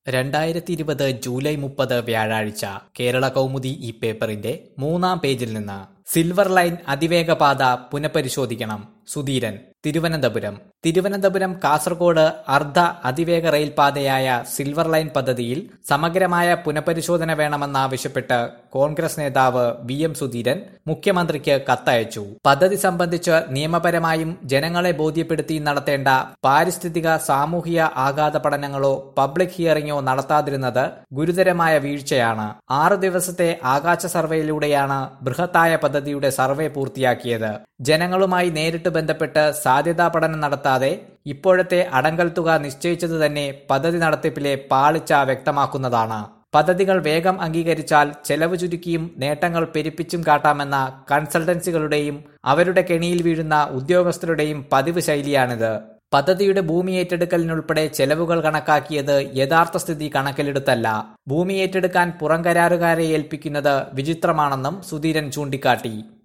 രണ്ടായിരത്തി ഇരുപത് ജൂലൈ മുപ്പത് വ്യാഴാഴ്ച കേരള കൗമുദി ഈ പേപ്പറിന്റെ മൂന്നാം പേജിൽ നിന്ന് സിൽവർ ലൈൻ അതിവേഗപാത പുനഃപരിശോധിക്കണം സുധീരൻ തിരുവനന്തപുരം തിരുവനന്തപുരം കാസർഗോഡ് അർദ്ധ അതിവേഗ റെയിൽപാതയായ സിൽവർ ലൈൻ പദ്ധതിയിൽ സമഗ്രമായ പുനഃപരിശോധന വേണമെന്നാവശ്യപ്പെട്ട് കോൺഗ്രസ് നേതാവ് വി എം സുധീരൻ മുഖ്യമന്ത്രിക്ക് കത്തയച്ചു പദ്ധതി സംബന്ധിച്ച് നിയമപരമായും ജനങ്ങളെ ബോധ്യപ്പെടുത്തി നടത്തേണ്ട പാരിസ്ഥിതിക സാമൂഹിക ആഘാത പഠനങ്ങളോ പബ്ലിക് ഹിയറിംഗോ നടത്താതിരുന്നത് ഗുരുതരമായ വീഴ്ചയാണ് ആറു ദിവസത്തെ ആകാശ സർവേയിലൂടെയാണ് ബൃഹത്തായ പദ്ധതിയുടെ സർവേ പൂർത്തിയാക്കിയത് ജനങ്ങളുമായി നേരിട്ട് ബന്ധപ്പെട്ട് സാധ്യതാ പഠനം നടത്താതെ ഇപ്പോഴത്തെ അടങ്കൽ തുക നിശ്ചയിച്ചത് തന്നെ പദ്ധതി നടത്തിപ്പിലെ പാളിച്ച വ്യക്തമാക്കുന്നതാണ് പദ്ധതികൾ വേഗം അംഗീകരിച്ചാൽ ചെലവ് ചുരുക്കിയും നേട്ടങ്ങൾ പെരുപ്പിച്ചും കാട്ടാമെന്ന കൺസൾട്ടൻസികളുടെയും അവരുടെ കെണിയിൽ വീഴുന്ന ഉദ്യോഗസ്ഥരുടെയും പതിവ് ശൈലിയാണിത് പദ്ധതിയുടെ ഭൂമി ഏറ്റെടുക്കലിനുൾപ്പെടെ ചെലവുകൾ കണക്കാക്കിയത് യഥാർത്ഥ സ്ഥിതി കണക്കിലെടുത്തല്ല ഭൂമി ഏറ്റെടുക്കാൻ പുറം കരാറുകാരെ ഏൽപ്പിക്കുന്നത് വിചിത്രമാണെന്നും സുധീരൻ ചൂണ്ടിക്കാട്ടി